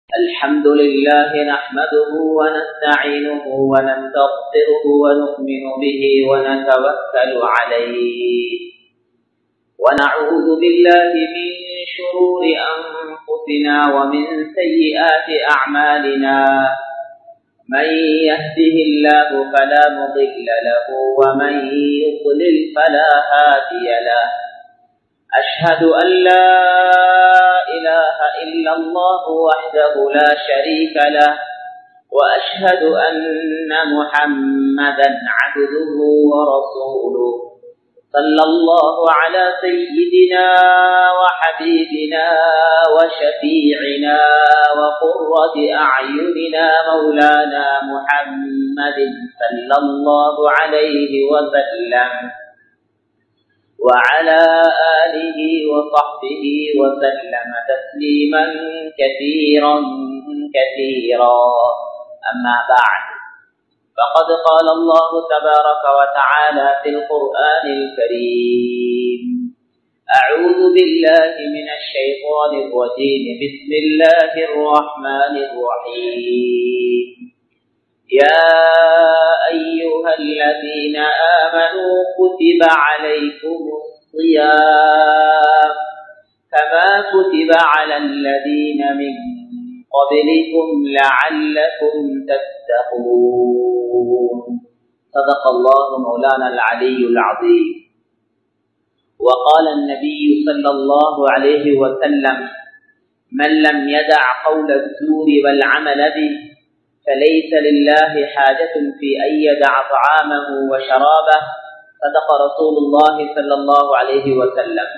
الحمد لله نحمده ونستعينه ونستغفره ونؤمن به ونتوكل عليه ونعوذ بالله من شرور أنفسنا ومن سيئات أعمالنا من يهده الله فلا مضل له ومن يضلل فلا هادي له أشهد أن لا إله إلا الله وحده لا شريك له وأشهد أن محمدا عبده ورسوله صلى الله على سيدنا وحبيبنا وشفيعنا وقرة أعيننا مولانا محمد صلى الله عليه وسلم وعلى آله وصحبه وسلم تسليما كثيرا كثيرا أما بعد فقد قال الله تبارك وتعالى في القرآن الكريم أعوذ بالله من الشيطان الرجيم بسم الله الرحمن الرحيم يا أيها الذين آمنوا كتب عليكم الصيام كما كتب على الذين من قبلكم لعلكم تتقون صدق الله مولانا العلي العظيم وقال النبي صلى الله عليه وسلم من لم يدع قول الزور والعمل به فليس لله حاجة في أن يدع طعامه وشرابه صدق رسول الله صلى الله عليه وسلم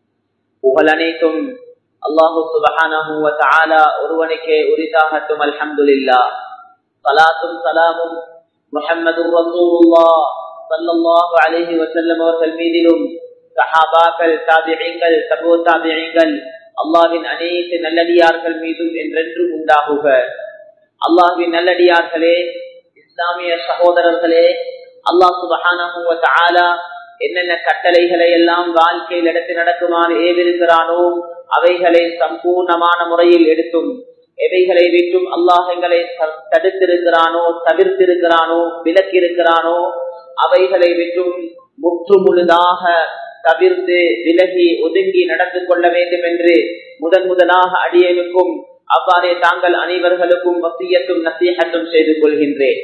புகழனைத்தும் அல்லாஹு சுபஹானஹு வ தஆலா ஒருவனுக்கே உரிதாகட்டும் அல்ஹம்துலில்லாஹ் ஸலாத்தும் ஸலாமும் முஹம்மதுர் ரசூலுல்லாஹ் ஸல்லல்லாஹு அலைஹி வஸல்லம் அவர்கள் மீதிலும் சஹாபாக்கள் தாபிஈன்கள் தபூ தாபிஈன்கள் அல்லாஹ்வின் அனைத்து நல்லடியார்கள் மீதும் என்றென்றும் உண்டாகுக அல்லாஹின் நல்லடியார்களே இஸ்லாமிய சகோதரர்களே அல்லாஹ் சுபஹானா என்னென்ன கட்டளைகளை எல்லாம் வாழ்க்கையில் எடுத்து நடக்குமாறு ஏவிருக்கிறானோ அவைகளை சம்பூர்ணமான முறையில் எடுத்தும் எவைகளை விட்டும் அல்லாஹ் எங்களை தடுத்திருக்கிறானோ தவிர்த்திருக்கிறானோ விலக்கியிருக்கிறானோ அவைகளை விட்டும் முற்று முழுதாக தவிர்த்து விலகி ஒதுங்கி நடந்து கொள்ள வேண்டும் என்று முதன் முதலாக அடியனுக்கும் அவ்வாறே தாங்கள் அனைவர்களுக்கும் வசியத்தும் நசீகத்தும் செய்து கொள்கின்றேன்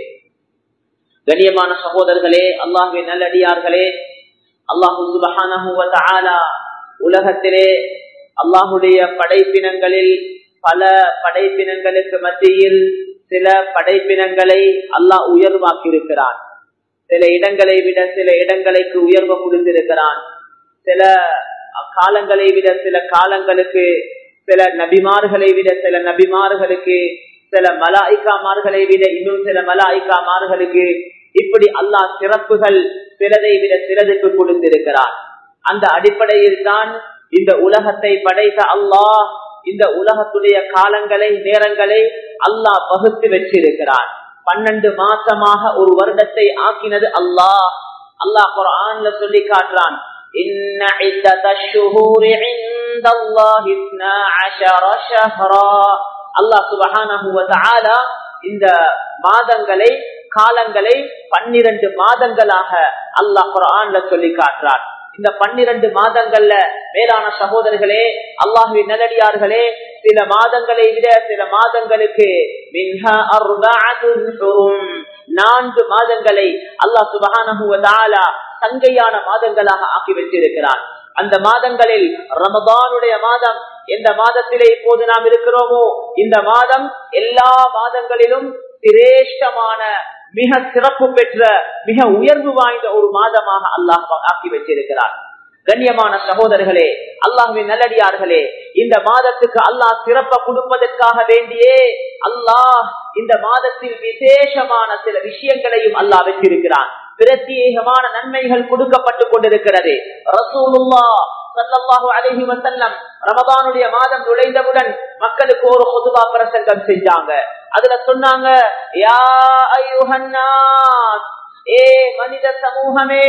கண்ணியமான சகோதரர்களே அல்லாஹுவின் நல்லடியார்களே அல்லாஹு சுபஹானா உலகத்திலே அல்லாஹுடைய படைப்பினங்களில் பல படைப்பினங்களுக்கு மத்தியில் சில படைப்பினங்களை அல்லாஹ் உயர்வாக்கி இருக்கிறான் சில இடங்களை விட சில இடங்களுக்கு உயர்வு கொடுத்திருக்கிறான் சில காலங்களை விட சில காலங்களுக்கு சில நபிமார்களை விட சில நபிமார்களுக்கு சில மலாய்க்காமார்களை விட இன்னும் சில மலாய்க்காமார்களுக்கு இப்படி அல்லாஹ் சிறப்புகள் சிலதை விட சிலதுக்கு கொடுத்திருக்கிறார் அந்த அடிப்படையில் தான் இந்த உலகத்தை படைத்த அல்லாஹ் இந்த உலகத்துடைய காலங்களை நேரங்களை அல்லாஹ் வகுத்து வச்சிருக்கிறார் பன்னெண்டு மாசமாக ஒரு வருடத்தை ஆக்கினது அல்லாஹ் அல்லாஹ் குரான்ல சொல்லி காட்டுறான் إن عدة الشهور عند الله اثنا عشر شهرا அல்லாஹ் சுபஹானஹு வ தஆலா இந்த மாதங்களை காலங்களை பன்னிரண்டு மாதங்களாக அல்லாஹ் குர்ஆன்ல சொல்லி காட்டுறார் இந்த பன்னிரண்டு மாதங்கள்ல மேலான சகோதரர்களே அல்லாஹுவின் நல்லடியார்களே சில மாதங்களை விட சில மாதங்களுக்கு நான்கு மாதங்களை அல்லாஹ் சுபஹானஹு வ தஆலா சங்கையான மாதங்களாக ஆக்கி வச்சிருக்கிறார் அந்த மாதங்களில் ரமதானுடைய மாதம் எந்த மாதத்திலே இப்போது நாம் இருக்கிறோமோ இந்த மாதம் எல்லா மாதங்களிலும் சிரேஷ்டமான மிக சிறப்பு பெற்ற மிக உயர்வு வாய்ந்த ஒரு மாதமாக அல்லாஹ் ஆக்கி வச்சிருக்கிறார் கண்ணியமான சகோதரர்களே அல்லாஹுவின் நல்லடியார்களே இந்த மாதத்துக்கு அல்லாஹ் சிறப்ப கொடுப்பதற்காக வேண்டியே அல்லாஹ் இந்த மாதத்தில் விசேஷமான சில விஷயங்களையும் அல்லாஹ் வச்சிருக்கிறான் பிரத்யேகமான நன்மைகள் கொடுக்கப்பட்டு கொண்டிருக்கிறது ரசூலுல்லா சல்லல்லாஹு அலைஹி வஸல்லம் ரமதானுடைய மாதம் நுழைந்தவுடன் மக்களுக்கு ஒரு பொதுவா பிரசங்கம் செஞ்சாங்க அதுல சொன்னாங்க யா அய்யுஹன்னாஸ் ஏ மனித சமூகமே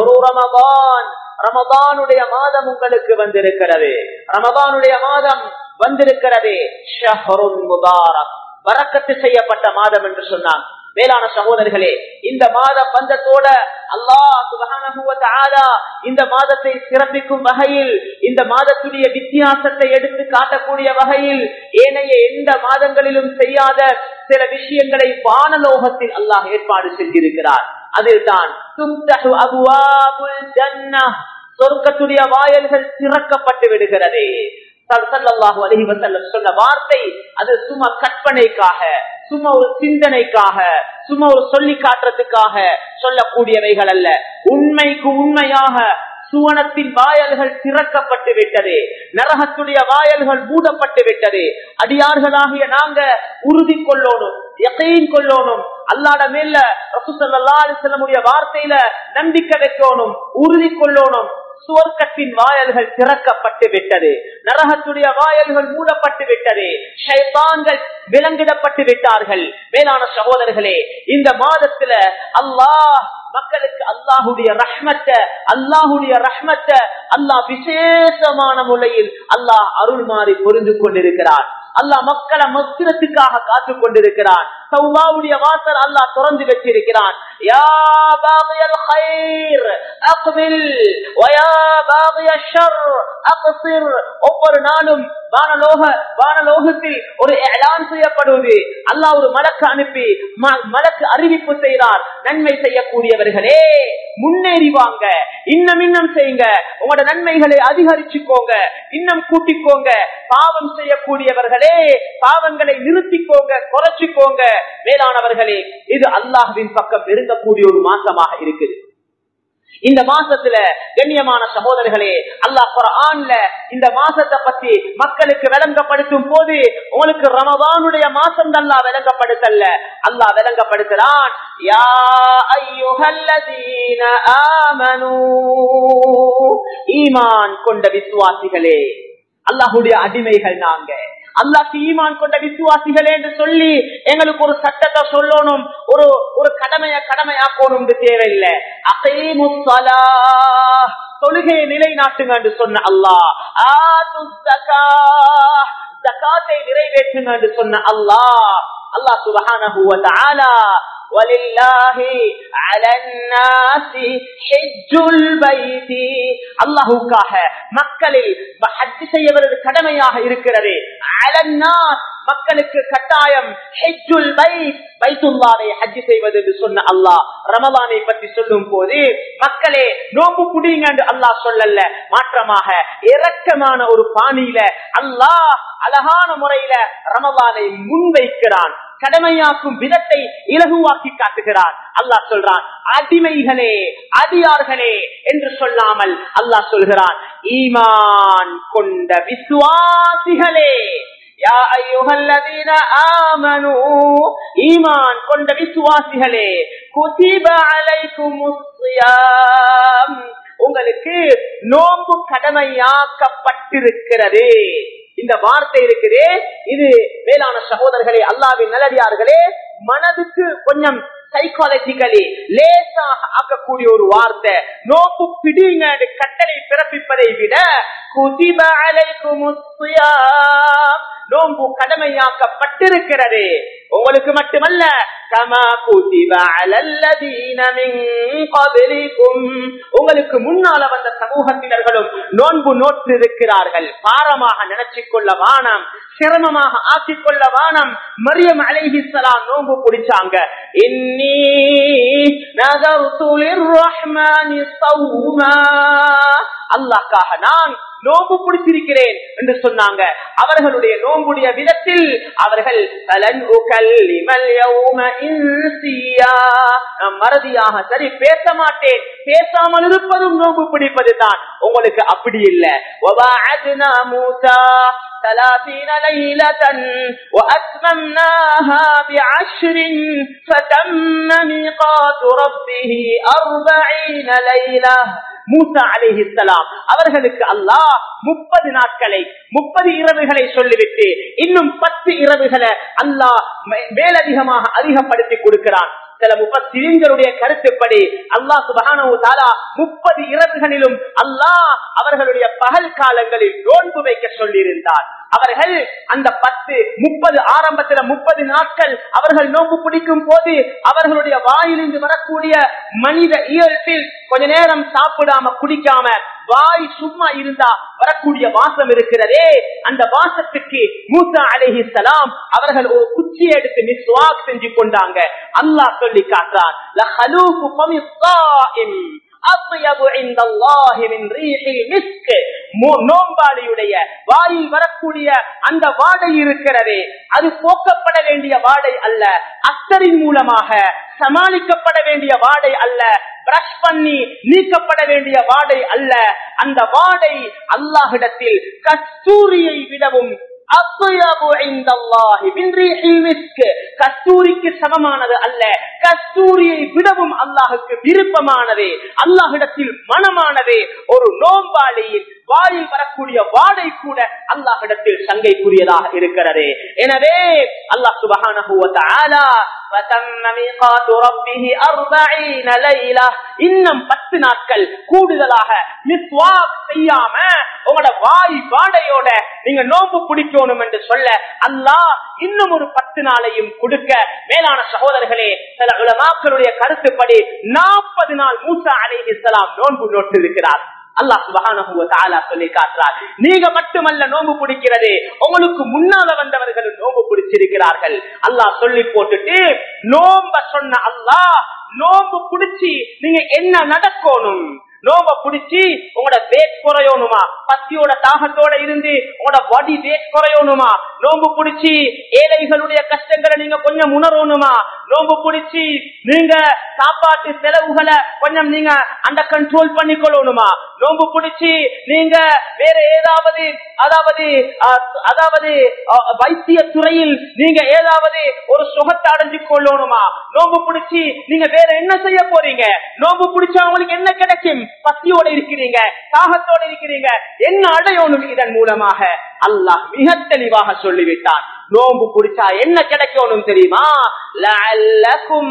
ரமதானுடைய மாதம் உங்களுக்கு வந்திருக்கிறது ரமதானுடைய மாதம் வந்திருக்கிறது ஷஹ்ருன் முபாரக் வரக்கத்து செய்யப்பட்ட மாதம் என்று சொன்னான் மேலான சகோதரர்களே இந்த மாதம் வந்தத்தோட அல்லாஹ் சுப்ஹானஹு வ தஆலா இந்த மாதத்தை சிறப்பிக்கும் வகையில் இந்த மாதத்துடைய வித்தியாசத்தை எடுத்து காட்டக்கூடிய வகையில் ஏனைய எந்த மாதங்களிலும் செய்யாத சில விஷயங்களை வானலோகத்தில் அல்லாஹ் ஏற்பாடு செஞ்சிருக்கிறார் அதில் தான் தும்தஹு அபுவாபுல் ஜன்னஹ் சொர்க்கத்துடைய வாயல்கள் திறக்கப்பட்டு விடுகிறது சல்லல்லாஹு அலைஹி வஸல்லம் சொன்ன வார்த்தை அது சும்மா கற்பனைக்காக சும்மா ஒரு சிந்தனைக்காக சும்மா ஒரு சொல்லி காட்டுறதுக்காக சொல்லக்கூடியவைகள் அல்ல உண்மைக்கு உண்மையாக சுவனத்தின் வாயல்கள் திறக்கப்பட்டு விட்டது நரகத்துடைய வாயல்கள் மூடப்பட்டு விட்டது அடியார்களாகிய நாங்க உறுதி கொள்ளணும் எகையின் கொள்ளணும் அல்லாட மேல ரசூசல்லா அலிசல்லமுடைய வார்த்தையில நம்பிக்கை வைக்கணும் உறுதி கொள்ளணும் சுவர்க்கத்தின் வாயல்கள் திறக்கப்பட்டு விட்டது நரகத்துடைய வாயல்கள் மூடப்பட்டு விட்டது ஷைத்தான்கள் விலங்கிடப்பட்டு விட்டார்கள் மேலான சகோதரர்களே இந்த மாதத்துல அல்லாஹ் மக்களுக்கு அல்லாஹுடைய ரஹ்மத்த அல்லாஹுடைய ரஹ்மத்த அல்லாஹ் விசேஷமான முறையில் அல்லாஹ் அருள் மாறி பொருந்து கொண்டிருக்கிறார் அல்லாஹ் மக்களை மக்கிரத்துக்காக காத்து கொண்டிருக்கிறான் சௌபாவுடைய வாசல் அல்லாஹ் திறந்து வச்சிருக்கிறான் யா பாகியல் கைர் அக்பில் வயா பாகிய ஷர் அக்சிர் ஒவ்வொரு நாளும் வானலோக வானலோகத்தில் ஒரு ஏலான் செய்யப்படுவது அல்லாஹ் ஒரு மலக்கு அனுப்பி மலக்கு அறிவிப்பு செய்கிறார் நன்மை செய்யக்கூடியவர்களே முன்னேறி வாங்க இன்னும் இன்னும் செய்யுங்க உங்களோட நன்மைகளை அதிகரிச்சுக்கோங்க இன்னும் கூட்டிக்கோங்க பாவம் செய்யக்கூடியவர்களே பாவங்களை நிறுத்திக்கோங்க குறைச்சிக்கோங்க மேலானவர்களே இது அல்லாஹுவின் பக்கம் நெருங்கக்கூடிய ஒரு மாசமாக இருக்குது இந்த மாசத்துல கண்ணியமான சகோதரர்களே அல்லாஹ் குரான்ல இந்த மாசத்தை பத்தி மக்களுக்கு விளங்கப்படுத்தும் போது உங்களுக்கு ரமதானுடைய மாசம் அல்லா விளங்கப்படுத்தல அல்லாஹ் விளங்கப்படுத்துறான் யா ஐயுஹல்லதீன ஆமனூ ஈமான் கொண்ட விசுவாசிகளே அல்லாஹுடைய அடிமைகள் நாங்க அல்லாக்கு ஈமான் கொண்ட விசுவாசிகளே என்று சொல்லி எங்களுக்கு ஒரு சட்டத்தை சொல்லணும் ஒரு ஒரு கடமைய கடமையாக்கணும் தேவையில்லை அசைமுசலா தொழுகையை நிலைநாட்டுங்க என்று சொன்ன அல்லாஹ் ஜக்காத்தை நிறைவேற்றுங்க என்று சொன்ன அல்லாஹ் அல்லாஹ் சுபஹானஹு வ தஆலா ولله على الناس حج البيت அல்லாஹ்வுக்காக மக்களில் ஹஜ் செய்வது கடமையாக இருக்கிறது அலன்னாஸ் மக்களுக்கு கட்டாயம் ஹெஜ்ஜுல் பைத் பைத்துல்லாவை ஹஜ் செய்வது என்று சொன்ன அல்லாஹ் ரமலானை பற்றி சொல்லும் போது மக்களே நோம்பு குடிங்க என்று அல்லாஹ் சொல்லல மாற்றமாக இரக்கமான ஒரு பாணியில அல்லாஹ் அழகான முறையில ரமலானை முன்வைக்கிறான் கடமையாக்கும் விதத்தை இலகுவாக்கி காட்டுகிறான் அல்லாஹ் சொல்றான் அடிமைகளே அடியார்களே என்று சொல்லாமல் அல்லாஹ் சொல்கிறான் ஈமான் கொண்ட விசுவாசிகளே யா ஐயுஹல்லதீன ஆமனூ ஈமான் கொண்ட விசுவாசிகளே குதிப அலைக்குமுஸ் ஸியாம் உங்களுக்கு நோன்பு கடமையாக்கப்பட்டிருக்கிறது இந்த வார்த்தை இருக்குது இது மேலான சகோதரர்களே அல்லாவின் நல்லடியார்களே மனதுக்கு கொஞ்சம் சைக்காலஜிக்கலி லேசாக ஆக்கக்கூடிய ஒரு வார்த்தை நோக்கு பிடிங்க கட்டளை பிறப்பிப்பதை விட குதிப நோம்பு கடமையாக்கப்பட்டிருக்கிறது உங்களுக்கு மட்டுமல்ல கமா குதிப உங்களுக்கு முன்னால வந்த சமூகத்தினர்களும் நோன்பு நோற்று இருக்கிறார்கள் பாரமாக நினைச்சு கொள்ள வானம் சிரமமாக ஆக்கிக் கொள்ள வானம் மரியம் அலைஹிஸ்லாம் நோன்பு பிடிச்சாங்க இன்னி அல்லாக்காக நான் நோம்பு பிடிச்சிருக்கிறேன் என்று சொன்னாங்க அவர்களுடைய நோம்புடைய விதத்தில் அவர்கள் மறதியாக சரி பேச மாட்டேன் பேசாமல் இருப்பதும் நோம்பு பிடிப்பது தான் உங்களுக்கு அப்படி இல்லை ثلاثين ليلة وأتممناها بعشر فتم ميقات ربه أربعين ليلة மூசா அலிஹிஸ்லாம் அவர்களுக்கு அல்லாஹ் முப்பது நாட்களை முப்பது இரவுகளை சொல்லிவிட்டு இன்னும் பத்து இரவுகளை அல்லாஹ் மேலதிகமாக அதிகப்படுத்தி கொடுக்கிறான் சில முப்பத்திரிங்களுடைய கருத்துப்படி அல்லாஹ் சுபஹானஹு தஆலா முப்பது இரவுகளிலும் அல்லாஹ் அவர்களுடைய பகல் காலங்களில் நோன்பு வைக்க சொல்லியிருந்தார் அவர்கள் அந்த பத்து முப்பது ஆரம்பத்துல முப்பது நாட்கள் அவர்கள் நோன்பு பிடிக்கும் போது அவர்களுடைய வாயிலிருந்து வரக்கூடிய மனித இயல்பில் கொஞ்ச நேரம் சாப்பிடாம குடிக்காம வாய் சும்மா இருந்தா வரக்கூடிய வாசம் இருக்கிறதே அந்த வாசத்துக்கு மூசா அலைஹி சலாம் அவர்கள் ஒரு குச்சி எடுத்து மிஸ்வாக் செஞ்சு கொண்டாங்க அல்லாஹ் சொல்லி காட்டுறான் லஹலூஃபு ஃபமிஸ் ஸாயிம் அத்யபு இன்தல்லாஹி மின் ரீஹில் மிஸ்க் மோ- நோம்பாளியுடைய வாயில் வரக்கூடிய அந்த வாடை இருக்கிறதே அது போக்கப்பட வேண்டிய வாடை அல்ல அத்தரின் மூலமாக சமாளிக்கப்பட வேண்டிய வாடை அல்ல பிரஷ் பண்ணி நீக்கப்பட வேண்டிய வாடை அல்ல அந்த வாடை அல்லாஹிடத்தில் கஸ்தூரியை விடவும் அத்யபு இன்தல்லாஹி மின் ரீஹில் மிஸ்க். கஸ்தூரிக்கு சமமானது அல்ல கஸ்தூரியை விடவும் அல்லாஹுக்கு விருப்பமானது அல்லாஹிடத்தில் மனமானது ஒரு நோம்பாளியின் வாயில் வரக்கூடிய வாடை கூட அல்லாஹிடத்தில் சங்கைக்குரியதாக இருக்கிறது எனவே அல்லாஹ் சுபஹானஹு வ தஆலா فَتَمَّ مِيقَاتُ رَبِّهِ أَرْبَعِينَ لَيْلَةً இன்னும் பத்து நாட்கள் கூடுதலாக மிஸ்வாக் செய்யாம உங்களோட வாய் வாடையோட நீங்க நோம்பு பிடிக்கணும் என்று சொல்ல அல்லாஹ் இன்னும் ஒரு பத்து நாளையும் கொடுக்க மேலான சகோதரர்களே சில உலமாக்களுடைய கருத்துப்படி நாற்பது நாள் மூசா அலைஹிஸ்ஸலாம் நோன்பு நோட்டு இருக்கிறார் அல்லாஹ் சுபஹானஹு வ தஆலா சொல்லி காட்டுறார் நீங்க மட்டுமல்ல நோன்பு பிடிக்கிறது உங்களுக்கு முன்னால வந்தவர்களும் நோன்பு பிடிச்சிருக்கிறார்கள் அல்லாஹ் சொல்லி போட்டுட்டு நோம்ப சொன்ன அல்லாஹ் நோன்பு பிடிச்சி நீங்க என்ன நடக்கணும் நோம்ப பிடிச்சி உங்களோட வேட் குறையணுமா பத்தியோட தாகத்தோட இருந்து உங்களோட பாடி வேட் குறையணுமா நோம்பு பிடிச்சி ஏழைகளுடைய கஷ்டங்களை நீங்க கொஞ்சம் உணரணுமா நோம்பு பிடிச்சி நீங்க சாப்பாட்டு செலவுகளை கொஞ்சம் நீங்க அந்த கண்ட்ரோல் பண்ணிக்கொள்ளணுமா நோம்பு பிடிச்சி நீங்க வேற ஏதாவது அதாவது அஹ், அதாவது அஹ், வைத்திய துறையில் நீங்க ஏதாவது ஒரு சுகத்தை அடைஞ்சு கொள்ளணுமா நோம்பு பிடிச்சி நீங்க வேற என்ன செய்ய போறீங்க நோம்பு பிடிச்சா உங்களுக்கு என்ன கிடைக்கும் பசியோட இருக்கிறீங்க தாகத்தோட இருக்கிறீங்க என்ன அடையணும் இதன் மூலமாக அல்லாஹ் மிக தெளிவாக சொல்லிவிட்டான் நோம்பு பிடிச்சா என்ன கிடைக்கணும் தெரியுமா லஅல்லகும்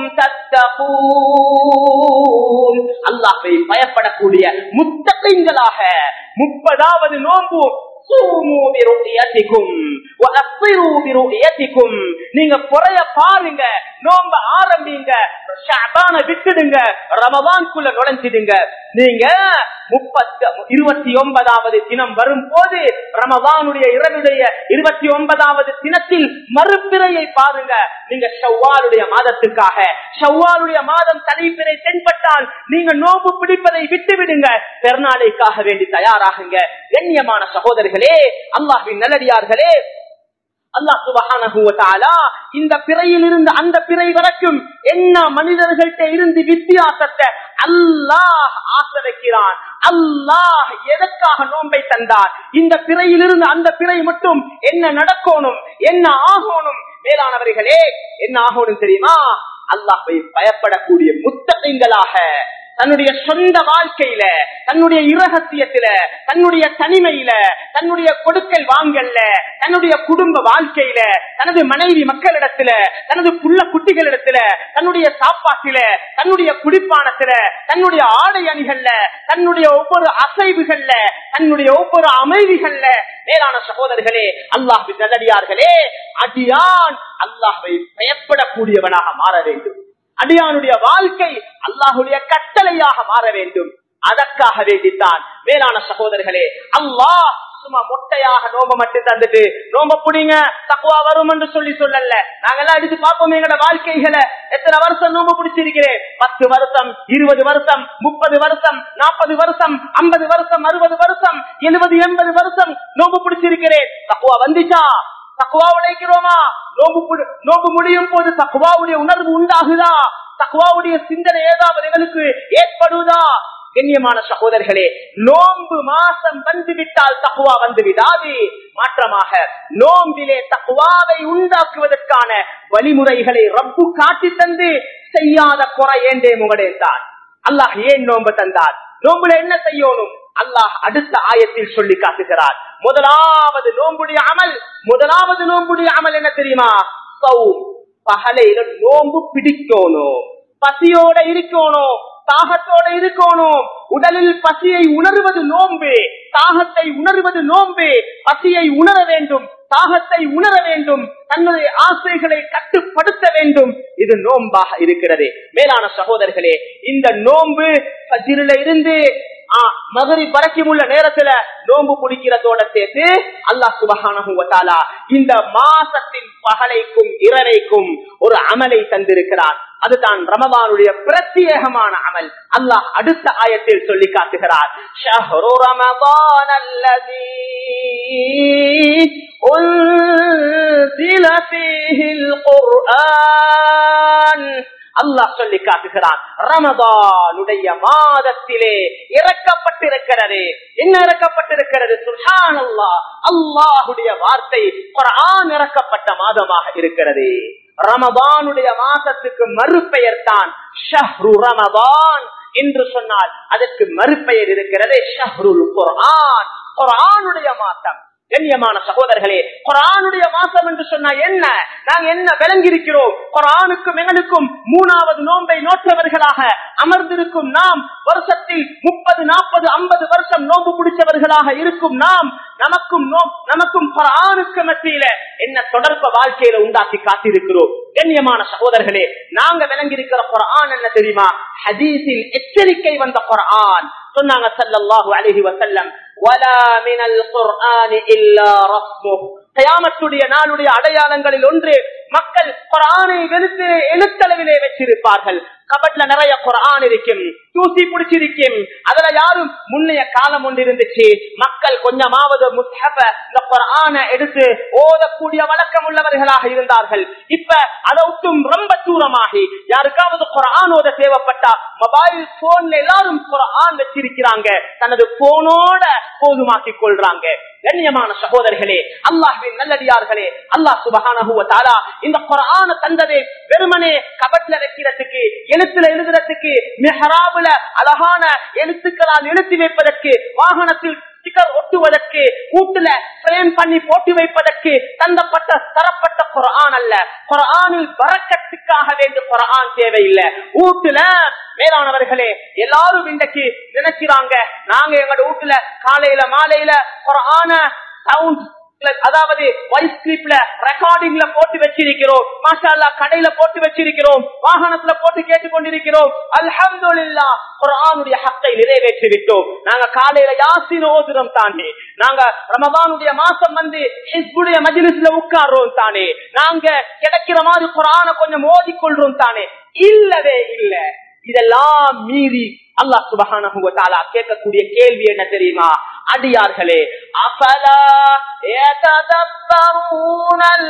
தத்தகூன் அல்லாஹ்வை பயப்படக்கூடிய முத்தகைங்களாக முப்பதாவது நோம்பு சூமு பிருயதிக்கும் வஅஃபிரு பிருயதிக்கும் நீங்க குறைய பாருங்க நோம்ப ஆரம்பிங்க ஷஅபான விட்டுடுங்க ரமதான்குள்ள நுழைஞ்சிடுங்க நீங்க முப்பத்தி இருபத்தி ஒன்பதாவது தினம் வரும் போது ரமதானுடைய இரவுடைய இருபத்தி ஒன்பதாவது தினத்தில் மறுபிறையை பாருங்க நீங்க ஷவ்வாலுடைய மாதத்துக்காக ஷவ்வாலுடைய மாதம் தலைப்பிறை தென்பட்டால் நீங்க நோம்பு பிடிப்பதை விட்டு விடுங்க பெருநாளைக்காக வேண்டி தயாராகுங்க கண்ணியமான சகோதரர்களே அல்லாஹ்வின் நல்லடியார்களே அல்லாஹ் சுபஹானஹு வ தஆலா இந்த பிறையில் இருந்து அந்த பிறை வரைக்கும் என்ன மனிதர்கள்ட்ட இருந்து வித்தியாசத்தை அல்லாஹ் ஆசை வைக்கிறான் அல்லாஹ் எதற்காக நோன்பை தந்தார் இந்த பிறையில் இருந்து அந்த பிறை மட்டும் என்ன நடக்கணும் என்ன ஆகணும் மேலானவர்களே என்ன ஆகணும் தெரியுமா அல்லாஹ்வை பயப்படக்கூடிய முத்தகைங்களாக தன்னுடைய சொந்த வாழ்க்கையில தன்னுடைய இரகசியத்தில தன்னுடைய தனிமையில தன்னுடைய கொடுக்கல் வாங்கல்ல தன்னுடைய குடும்ப வாழ்க்கையில தனது மனைவி மக்களிடத்துல தனது புள்ள குட்டிகளிடத்துல தன்னுடைய சாப்பாட்டில தன்னுடைய குடிப்பானத்துல தன்னுடைய ஆடை அணிகள்ல தன்னுடைய ஒவ்வொரு அசைவுகள்ல தன்னுடைய ஒவ்வொரு அமைதிகள்ல மேலான சகோதரர்களே அல்லாஹ் நல்லடியார்களே அடியான் அல்லாஹை பயப்படக்கூடியவனாக மாற வேண்டும் அடியானுடைய வாழ்க்கை அல்லாஹுடைய கட்டளையாக மாற வேண்டும் அதற்காக வேண்டித்தான் மேலான சகோதரர்களே அல்லாஹ் சும்மா மொட்டையாக நோம்ப மட்டும் தந்துட்டு நோம்ப புடிங்க தக்குவா வரும் என்று சொல்லி சொல்லல நாங்கெல்லாம் எடுத்து பார்ப்போம் எங்களோட வாழ்க்கைகளை எத்தனை வருஷம் நோம்ப பிடிச்சிருக்கிறேன் பத்து வருஷம் இருபது வருஷம் முப்பது வருஷம் நாற்பது வருஷம் ஐம்பது வருஷம் அறுபது வருஷம் எழுபது எண்பது வருஷம் நோம்பு பிடிச்சிருக்கிறேன் தக்குவா வந்துச்சா தக்குவா உழைக்கிறோமா நோம்பு புடி- நோம்பு முடியும் போது தக்குவாவுடைய உணர்வு உண்டாகுதா தக்குவாவுடைய சிந்தனை ஏதாவது எங்களுக்கு ஏற்படுவதா கண்ணியமான சகோதரர்களே நோன்பு மாசம் வந்து விட்டால் தக்குவா வந்து விடாது மாற்றமாக நோம்பிலே தக்குவாவை உண்டாக்குவதற்கான வழிமுறைகளை ரப்பு காட்டி தந்து செய்யாத குறை ஏண்டே முகடேன் தான் அல்லாஹ் ஏன் நோன்பு தந்தார் நோம்புல என்ன செய்யணும் அல்லாஹ் அடுத்த ஆயத்தில் சொல்லி காட்டுகிறார் முதலாவது நோம்புடைய அமல் முதலாவது நோம்புடைய அமல் என்ன தெரியுமா சௌம் பகலையில நோம்பு பிடிக்கணும் பசியோட இருக்கணும் தாகத்தோட இருக்கணும் உடலில் பசியை உணர்வது நோன்பு தாகத்தை உணர்வது நோன்பு பசியை உணர வேண்டும் தாகத்தை உணர வேண்டும் தன்னுடைய ஆசைகளை கட்டுப்படுத்த வேண்டும் இது நோன்பாக இருக்கிறது மேலான சகோதரர்களே இந்த நோன்பு பஜிரில இருந்து மகரி வரைக்கும் உள்ள நேரத்துல நோன்பு குடிக்கிறதோட சேர்த்து அல்லாஹ் சுபகான இந்த மாசத்தின் பகலைக்கும் இரவைக்கும் ஒரு அமலை தந்திருக்கிறார் அதுதான் ரமதானுடைய பிரத்யேகமான அமல் அல்லாஹ் அடுத்த ஆயத்தில் சொல்லி காட்டுகிறார் ஷஹ்ரு ரமதான் அல்லதி உன்சில ஃபீஹில் குர்ஆன் அல்லாஹ் சொல்லி காட்டுகிறான் ரமதானுடைய மாதத்திலே இறக்கப்பட்டிருக்கிறது என்ன இறக்கப்பட்டிருக்கிறது சுல்ஹான் அல்லாஹ் அல்லாஹுடைய வார்த்தை குரான் இறக்கப்பட்ட மாதமாக இருக்கிறது ரமதானுடைய மாசத்துக்கு மறுபெயர் தான் ஷஹ்ரு ரமதான் என்று சொன்னால் அதற்கு மறுபெயர் இருக்கிறது ஷஹ்ருல் குர்ஆன் குர்ஆனுடைய மாசம் கண்ணியமான சகோதரர்களே குரானுடைய மாசம் என்று சொன்னா என்ன நாங்க என்ன விளங்கியிருக்கிறோம் குரானுக்கும் எங்களுக்கும் மூணாவது நோன்பை நோற்றவர்களாக அமர்ந்திருக்கும் நாம் வருஷத்தில் முப்பது நாற்பது ஐம்பது வருஷம் நோன்பு பிடிச்சவர்களாக இருக்கும் நாம் நமக்கும் நமக்கும் குரானுக்கு மத்தியில என்ன தொடர்பு வாழ்க்கையில உண்டாக்கி காத்திருக்கிறோம் கண்ணியமான சகோதரர்களே நாங்க விளங்கியிருக்கிற குரான் என்ன தெரியுமா ஹதீஸில் எச்சரிக்கை வந்த குரான் சொன்னாங்க சல்லல்லாஹு அலைஹி வஸல்லம் வலா மினல் குர்ஆனி இல்லா ரஸ்முஹ் கயாமத்துடைய நாளுடைய அடையாளங்களில் ஒன்று மக்கள் குரானை வெளுத்து எழுத்தளவிலே வச்சிருப்பார்கள் கபட்ல நிறைய குரான் இருக்கும் தூசி பிடிச்சிருக்கும் அதுல யாரும் முன்னைய காலம் ஒன்று இருந்துச்சு மக்கள் கொஞ்சமாவது முஸ்ஹப இந்த குரான எடுத்து ஓதக்கூடிய வழக்கம் உள்ளவர்களாக இருந்தார்கள் இப்ப அதை விட்டும் ரொம்ப தூரமாகி யாருக்காவது குரான் ஓத தேவைப்பட்டா மொபைல் போன்ல எல்லாரும் குரான் வச்சிருக்கிறாங்க தனது போனோட போதுமாக்கி கொள்றாங்க கண்ணியமான சகோதரர்களே அல்லாஹின் நல்லடியார்களே அல்லாஹ் சுபகானஹுவ தாலா இந்த குரான தந்ததே வெறுமனே கபட்ல வைக்கிறதுக்கு எழுத்துல எழுதுறதுக்கு மெஹராபுல அழகான எழுத்துக்களால் எழுத்தி வைப்பதற்கு வாகனத்தில் ஸ்டிக்கர் ஒட்டுவதற்கு கூட்டுல பிரேம் பண்ணி போட்டு வைப்பதற்கு தந்தப்பட்ட தரப்பட்ட குரான் அல்ல குரானில் வரக்கத்துக்காக வேண்டிய குரான் தேவையில்லை வீட்டுல மேலானவர்களே எல்லாரும் இன்றைக்கு நினைக்கிறாங்க நாங்க எங்களோட வீட்டுல காலையில மாலையில குரான சவுண்ட் அதாவது வாய்ஸ் கிளிப்ல ரெக்கார்டிங்ல போட்டு வச்சிருக்கிறோம் மாஷா கடையில போட்டு வச்சிருக்கிறோம் வாகனத்துல போட்டு கேட்டுக்கொண்டிருக்கிறோம் அல்ஹம்துலில்லா குர்ஆனுடைய ஹக்கை நிறைவேற்றி விட்டோம் நாங்க காலையில யாசின் ஓதுறோம் தானே நாங்க ரமதானுடைய மாசம் வந்து ஹிஸ்புடைய மஜ்லிஸ்ல உட்கார்றோம் தானே நாங்க கிடைக்கிற மாதிரி குர்ஆனை கொஞ்சம் ஓதிக்கொள்றோம் தானே இல்லவே இல்ல இதெல்லாம் மீறி அல்லாஹ் சுபஹானஹு வ தஆலா கேட்கக்கூடிய கேள்வி என்ன தெரியுமா அடியார்களே அஃபலா யததப்பரூனல்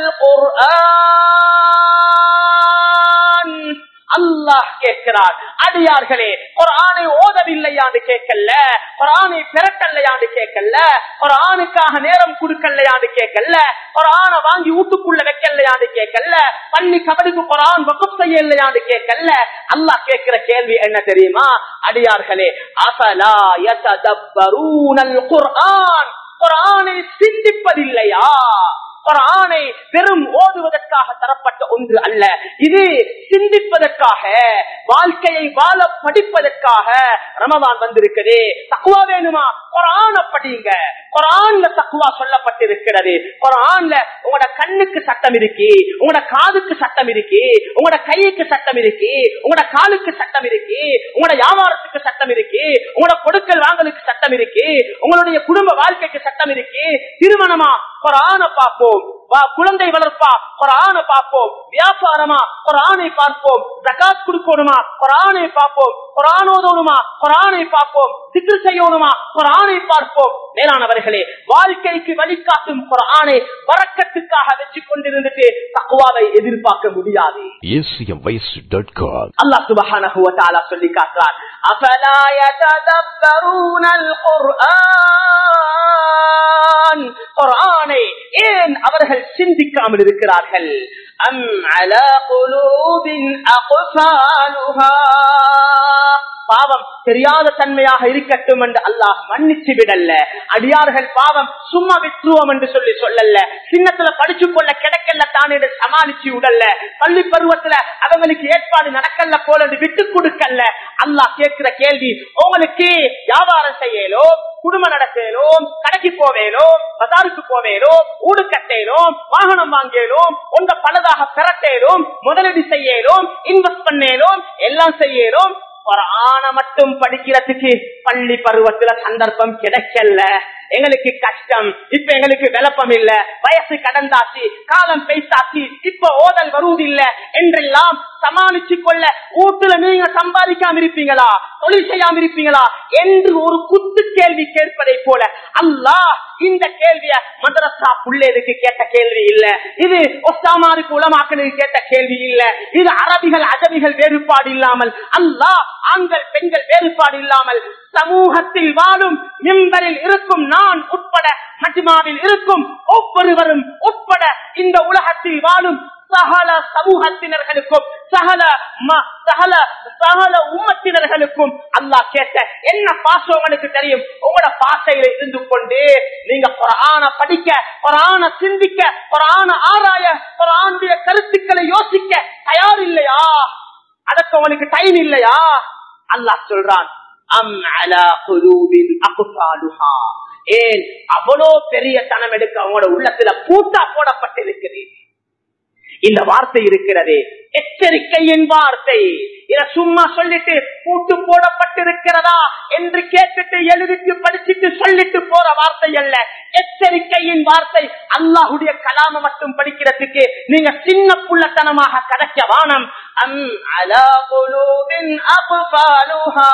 குர்ஆன் அல்லாஹ் கேட்கிறார் அடியார்களே குரானை ஓதவில்லையான்னு கேட்கல குரானை பிறக்கல்லையான்னு கேட்கல குரானுக்காக நேரம் கொடுக்கலையான்னு கேட்கல குரானை வாங்கி வீட்டுக்குள்ள வைக்கலையான்னு கேட்கல பள்ளி கபடிக்கு குரான் வகுப்பு செய்ய இல்லையான்னு கேட்கல அல்லாஹ் கேட்கிற கேள்வி என்ன தெரியுமா அடியார்களே அசலா யததப்பரூனல் குர்ஆன் குரானை சிந்திப்பதில்லையா குரானை வெறும் ஓதுவதற்காக தரப்பட்ட ஒன்று அல்ல இது சிந்திப்பதற்காக வாழ்க்கையை வாழ படிப்பதற்காக ரமதான் வந்திருக்குது தக்குவா வேணுமா குரான படிங்க குரான்ல தக்குவா சொல்லப்பட்டிருக்கிறது குரான்ல உங்களோட கண்ணுக்கு சட்டம் இருக்கு உங்களோட காதுக்கு சட்டம் இருக்கு உங்களோட கைக்கு சட்டம் இருக்கு உங்களோட காலுக்கு சட்டம் இருக்கு உங்களோட வியாபாரத்துக்கு சட்டம் இருக்கு உங்களோட கொடுக்கல் வாங்கலுக்கு சட்டம் இருக்கு உங்களுடைய குடும்ப வாழ்க்கைக்கு சட்டம் இருக்கு திருமணமா குரான பார்ப்போம் குழந்தை வளர்ப்பா குரான பார்ப்போம் வியாபாரமா குரானை பார்ப்போம் ஜகாத் கொடுக்கணுமா குரானை பார்ப்போம் குரானோதோனுமா குரானை பார்ப்போம் திக்கு செய்யணுமா குரானை பார்ப்போம் மேலானவர்களே வாழ்க்கைக்கு வழிகாட்டும் குரானை வரக்கத்துக்காக வச்சு கொண்டிருந்துட்டு தக்குவாவை எதிர்பார்க்க முடியாது அல்லாஹ் சுபஹானஹு வ தஆலா சொல்லி காட்டுறார் அஃபலா யததப்பரூனல் குர்ஆன் குர்ஆனை ஏன் அவர்கள் சிந்திக்க சிந்திக்காமல் இருக்கிறார்கள் அம் அலா குலூபின் அக்ஃபாலுஹா பாவம் தெரியாத தன்மையாக இருக்கட்டும் என்று அல்லாஹ் மன்னிச்சு விடல்ல அடியார்கள் பாவம் சும்மா விட்டுருவோம் என்று சொல்லி சொல்லல சின்னத்துல படிச்சு கொள்ள கிடைக்கல தானே சமாளிச்சு விடல்ல பள்ளி பருவத்துல அவங்களுக்கு ஏற்பாடு நடக்கல போல விட்டு கொடுக்கல அல்லாஹ் கேட்கிற கேள்வி உங்களுக்கு வியாபாரம் செய்யலோ குடும்ப நடத்தேலும் கடைக்கு போவேலும் பசாருக்கு போவேலும் ஊடு கட்டேலும் வாகனம் வாங்கலும் உங்க பலதாக பெறட்டேலும் முதலீடு செய்யலும் இன்வெஸ்ட் பண்ணேலும் எல்லாம் செய்யலும் ஒரு ஆணை மட்டும் படிக்கிறதுக்கு பள்ளி பருவத்துல சந்தர்ப்பம் கிடைக்கல எங்களுக்கு கஷ்டம் இப்ப எங்களுக்கு விளப்பம் இல்ல வயசு கடந்தாச்சு காலம் பேசாச்சு இப்ப ஓதல் வருவதில்ல என்றெல்லாம் சமாளிச்சு கொள்ள வீட்டுல நீங்க சம்பாதிக்காம இருப்பீங்களா தொழில் செய்யாம இருப்பீங்களா என்று ஒரு குத்து கேள்வி கேட்பதை போல அல்லாஹ் இந்த கேள்விய மதரசா புள்ளேதுக்கு கேட்ட கேள்வி இல்ல இது ஒசாமாருக்கு உலமாக்களுக்கு கேட்ட கேள்வி இல்ல இது அரபிகள் அஜபிகள் வேறுபாடு இல்லாமல் அல்லாஹ் ஆண்கள் பெண்கள் வேறுபாடு இல்லாமல் சமூகத்தில் வாழும் மிம்பரில் இருக்கும் நான் உட்பட மஜ்மாவில் இருக்கும் ஒவ்வொருவரும் உட்பட இந்த உலகத்தில் வாழும் சகல சமூகத்தினர்களுக்கும் சகல சகல சகல உம்மத்தினர்களுக்கும் அல்லாஹ் கேட்ட என்ன பாசம் உங்களுக்கு தெரியும் உங்களோட பாசையில இருந்து கொண்டு நீங்க குரான படிக்க குரான சிந்திக்க குரான ஆராய குரானுடைய கருத்துக்களை யோசிக்க தயார் இல்லையா அதற்கு உங்களுக்கு டைம் இல்லையா அல்லாஹ் சொல்றான் அம் அலா குலூபின் அகுசாலுஹா ஏன் அவ்வளோ பெரிய தனம் எடுக்க அவங்களோட உள்ளத்துல பூட்டா போடப்பட்டிருக்குது இந்த வார்த்தை இருக்கிறது எச்சரிக்கையின் வார்த்தை இத சும்மா சொல்லிட்டு பூட்டு போடப்பட்டிருக்கிறதா என்று கேட்டுட்டு எழுதிட்டு படிச்சுட்டு சொல்லிட்டு போற வார்த்தை அல்ல எச்சரிக்கையின் வார்த்தை அல்லாஹுடைய கலாம மட்டும் படிக்கிறதுக்கு நீங்க சின்ன புள்ளத்தனமாக கதைக்க வானம் அம் அலா குலூபின் அக்ஃபாலுஹா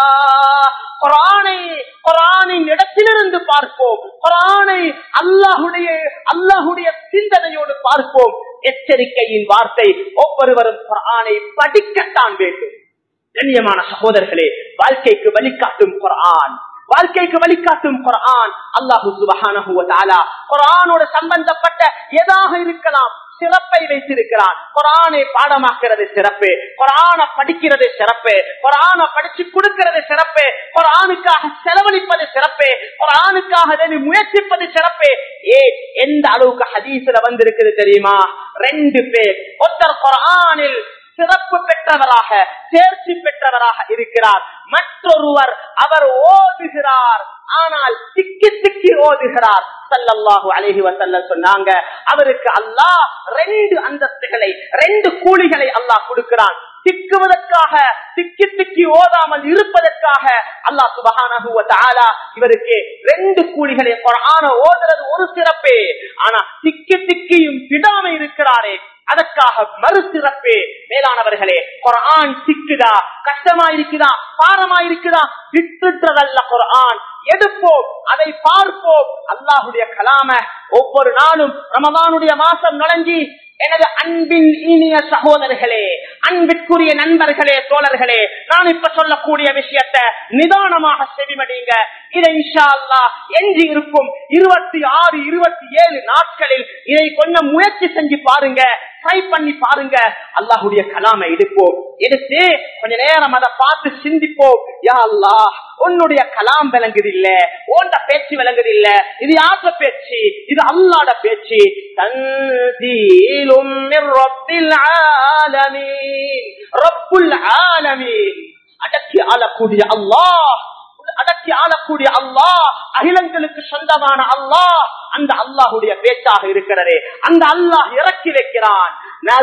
குரானை குரானின் இடத்திலிருந்து பார்ப்போம் குரானை அல்லாஹுடைய அல்லாஹுடைய சிந்தனையோடு பார்ப்போம் எச்சரிக்கையின் வார்த்தை ஒவ்வொருவரும் குரானை படிக்கத்தான் வேண்டும் கண்ணியமான சகோதரர்களே வாழ்க்கைக்கு வழிகாட்டும் குரான் வாழ்க்கைக்கு வழிகாட்டும் குரான் அல்லாஹு சுபஹானஹு வ தஆலா குரானோட சம்பந்தப்பட்ட எதாக இருக்கலாம் சிறப்பை வைத்திருக்கிறான் குரானை பாடமாக்குறது சிறப்பு குரான படிக்கிறது சிறப்பு குரான படிச்சு கொடுக்கிறது சிறப்பு குரானுக்காக செலவழிப்பது சிறப்பு குரானுக்காக முயற்சிப்பது சிறப்பு ஏ எந்த அளவுக்கு ஹதீஸ்ல வந்திருக்குது தெரியுமா ரெண்டு பேர் ஒருத்தர் குரானில் சிறப்பு பெற்றவராக தேர்ச்சி பெற்றவராக இருக்கிறார் மற்றொருவர் அவர் ஓதுகிறார் ஆனால் திக்கி திக்கி ஓதுகிறார் சல்லல்லாஹு அலைஹி வசல்லம் சொன்னாங்க அவருக்கு அல்லாஹ் ரெண்டு அந்தஸ்துகளை ரெண்டு கூலிகளை அல்லாஹ் கொடுக்கிறான் திக்குவதற்காக திக்கி திக்கி ஓதாமல் இருப்பதற்காக அல்லாஹ் சுபஹானஹு வ தஆலா இவருக்கு ரெண்டு கூலிகளை குர்ஆன ஓதுறது ஒரு சிறப்பே ஆனா திக்கி திக்கியும் விடாம இருக்கிறாரே அதற்காக மறு சிறப்பே மேலானவர்களே குரான் சிக்குதா கஷ்டமா இருக்குதா பாரமா இருக்குதா விட்டுறதல்ல குரான் எடுப்போம் அதை பார்ப்போம் அல்லாஹுடைய கலாம ஒவ்வொரு நாளும் ரமதானுடைய மாசம் நுழைஞ்சி எனது அன்பின் இனிய சகோதரர்களே அன்பிற்குரிய நண்பர்களே தோழர்களே நான் இப்ப சொல்லக்கூடிய விஷயத்தை நிதானமாக செவிமடிங்க இதை இன்ஷா அல்லா எஞ்சி இருக்கும் இருபத்தி ஆறு இருபத்தி ஏழு நாட்களில் இதை கொஞ்சம் முயற்சி செஞ்சு பாருங்க ட்ரை பண்ணி பாருங்க அல்லாஹுடைய கலாமை எடுப்போம் எடுத்து கொஞ்ச நேரம் அதை பார்த்து சிந்திப்போம் யா அல்லா உன்னுடைய கலாம் விளங்குது இல்ல ஓண்ட பேச்சு விளங்குது இல்ல இது யாத்த பேச்சு இது அல்லாட பேச்சு தந்தீலும் ரப்பில் ஆலமீன் ரப்புல் ஆலமீன் அடக்கி ஆளக்கூடிய அல்லாஹ் அடக்கி ஆளக்கூடிய அல்லாஹ் அகிலங்களுக்கு சொந்தமான அல்லாஹ் அந்த அல்லாஹுடைய பேச்சாக இருக்கிறதே அந்த அல்லாஹ் இறக்கி வைக்கிறான்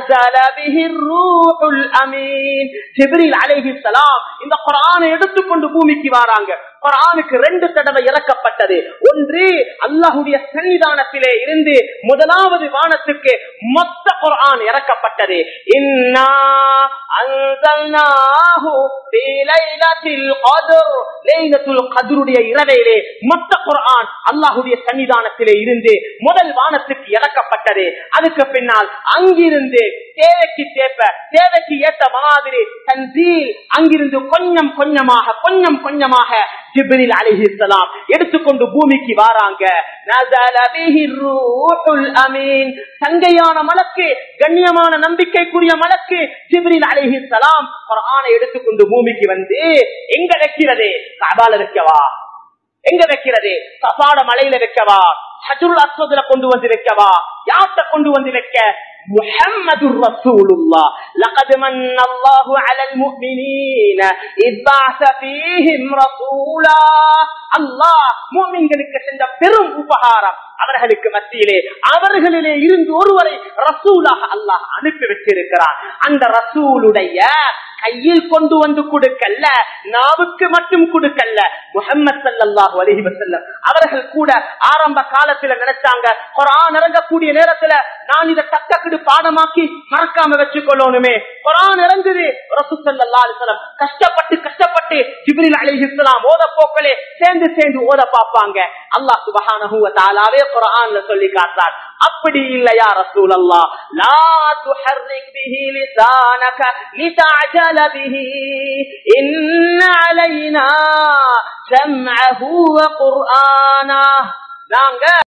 இந்த குரானை எடுத்துக்கொண்டு பூமிக்கு வராங்க குரானுக்கு ரெண்டு தடவை இறக்கப்பட்டது ஒன்று அல்லாஹுடைய சன்னிதானத்திலே இருந்து முதலாவது வானத்துக்கு மொத்த குரான் இறக்கப்பட்டது இன்னா அன்சல்னாஹு ஃபீ லைலத்தில் கத்ர் லைலத்துல் கத்ருடைய இரவிலே மொத்த குர்ஆன் அல்லாஹ்வுடைய சன்னிதானத்திலே இருந்து முதல் வானத்துக்கு இறக்கப்பட்டது அதுக்கு பின்னால் அங்கிருந்து தேவைக்கு தேப்ப தேவைக்கு ஏத்த மாதிரி தன்சீல் அங்கிருந்து கொஞ்சம் கொஞ்சமாக கொஞ்சம் கொஞ்சமாக ஜிப்ரில் அலிஹிஸ்லாம் எடுத்துக்கொண்டு பூமிக்கு வாராங்க நஸல பிஹி ரூஹுல் அமீன் சங்கையான மலக்கு கண்ணியமான நம்பிக்கைக்குரிய மலக்கு ஜிப்ரில் அலிஹிஸ்லாம் குர்ஆனை எடுத்துக்கொண்டு பூமிக்கு வந்து எங்க வைக்கிறது கபால வைக்கவா எங்க வைக்கிறது சபாட மலையில வைக்கவா ஹஜுல் அஸ்வதுல கொண்டு வந்து வைக்கவா யார்கிட்ட கொண்டு வந்து வைக்க محمد رسول الله لقد من الله على المؤمنين إذ بعث فيهم رسولا الله முஃமின்களுக்கு சென்ற பெரும் உபகாரம் அவர்களுக்கு மத்தியிலே அவர்களிலே இருந்து ஒருவரை ரசூலாக அல்லாஹ் அனுப்பி வச்சிருக்கிறார் அந்த ரசூலுடைய கையில் கொண்டு வந்து கொடுக்கல்ல நாவுக்கு மட்டும் கொடுக்கல்ல முகமது சல்லாஹு அலஹி வசல்லம் அவர்கள் கூட ஆரம்ப காலத்துல நினைச்சாங்க குரான் இறங்கக்கூடிய நேரத்துல நான் இதை தக்கக்கிடு பாடமாக்கி மறக்காம வச்சுக்கொள்ளணுமே குரான் இறங்குது ரசூசல்லா அலிஸ்லாம் கஷ்டப்பட்டு கஷ்டப்பட்டு ஜிப்ரில் அலிஹிஸ்லாம் ஓத போக்களே சேர்ந்து சேர்ந்து ஓத பார்ப்பாங்க அல்லாஹ் சுபஹானஹு வ தஆலாவே குர்ஆன்ல சொல்லி காட்டுறார் அப்படி இல்லையா ரசூல் அல்லா லா துஹர்ரிக் பிஹி லிசானக லிதஅஜல பிஹி இன்ன அலைனா ஜம்அஹு வ குர்ஆனா நாங்க